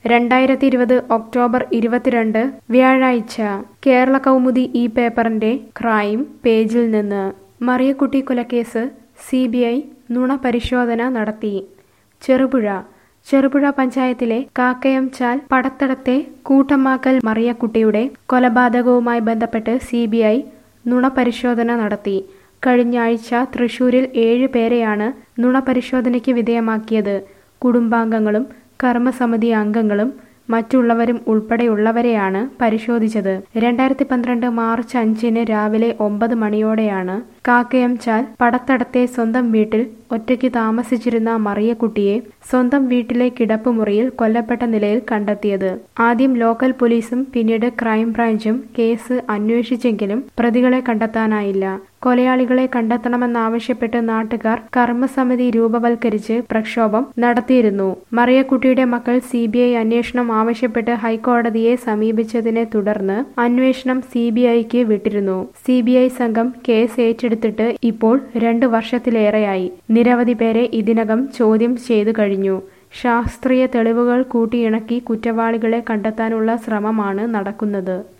രണ്ടായിരത്തി ഇരുപത് ഒക്ടോബർ ഇരുപത്തിരണ്ട് വ്യാഴാഴ്ച കേരള കൗമുദി ഈ പേപ്പറിന്റെ ക്രൈം പേജിൽ നിന്ന് മറിയക്കുട്ടി കൊലക്കേസ് സി ബി ഐ നുണ പരിശോധന നടത്തി ചെറുപുഴ ചെറുപുഴ പഞ്ചായത്തിലെ കാക്കയം ചാൽ പടത്തടത്തെ കൂട്ടമാക്കൽ മറിയക്കുട്ടിയുടെ കൊലപാതകവുമായി ബന്ധപ്പെട്ട് സി ബി ഐ നുണ പരിശോധന നടത്തി കഴിഞ്ഞ ആഴ്ച തൃശൂരിൽ ഏഴ് പേരെയാണ് നുണ പരിശോധനയ്ക്ക് വിധേയമാക്കിയത് കുടുംബാംഗങ്ങളും കർമ്മസമിതി അംഗങ്ങളും മറ്റുള്ളവരും ഉൾപ്പെടെയുള്ളവരെയാണ് പരിശോധിച്ചത് രണ്ടായിരത്തി പന്ത്രണ്ട് മാർച്ച് അഞ്ചിന് രാവിലെ ഒമ്പത് മണിയോടെയാണ് കാക്കയം ചാൽ പടത്തടത്തെ സ്വന്തം വീട്ടിൽ ഒറ്റയ്ക്ക് താമസിച്ചിരുന്ന മറിയക്കുട്ടിയെ സ്വന്തം വീട്ടിലെ കിടപ്പുമുറിയിൽ കൊല്ലപ്പെട്ട നിലയിൽ കണ്ടെത്തിയത് ആദ്യം ലോക്കൽ പോലീസും പിന്നീട് ക്രൈംബ്രാഞ്ചും കേസ് അന്വേഷിച്ചെങ്കിലും പ്രതികളെ കണ്ടെത്താനായില്ല കൊലയാളികളെ കണ്ടെത്തണമെന്നാവശ്യപ്പെട്ട് നാട്ടുകാർ കർമ്മസമിതി രൂപവൽക്കരിച്ച് പ്രക്ഷോഭം നടത്തിയിരുന്നു മറിയക്കുട്ടിയുടെ മക്കൾ സി ബി ഐ അന്വേഷണം ആവശ്യപ്പെട്ട് ഹൈക്കോടതിയെ സമീപിച്ചതിനെ തുടർന്ന് അന്വേഷണം സി ബി ഐക്ക് വിട്ടിരുന്നു സി ബി ഐ സംഘം കേസ് ഏറ്റെടുത്തിട്ട് ഇപ്പോൾ രണ്ടു വർഷത്തിലേറെയായി നിരവധി പേരെ ഇതിനകം ചോദ്യം ചെയ്തു കഴിഞ്ഞു ശാസ്ത്രീയ തെളിവുകൾ കൂട്ടിയിണക്കി കുറ്റവാളികളെ കണ്ടെത്താനുള്ള ശ്രമമാണ് നടക്കുന്നത്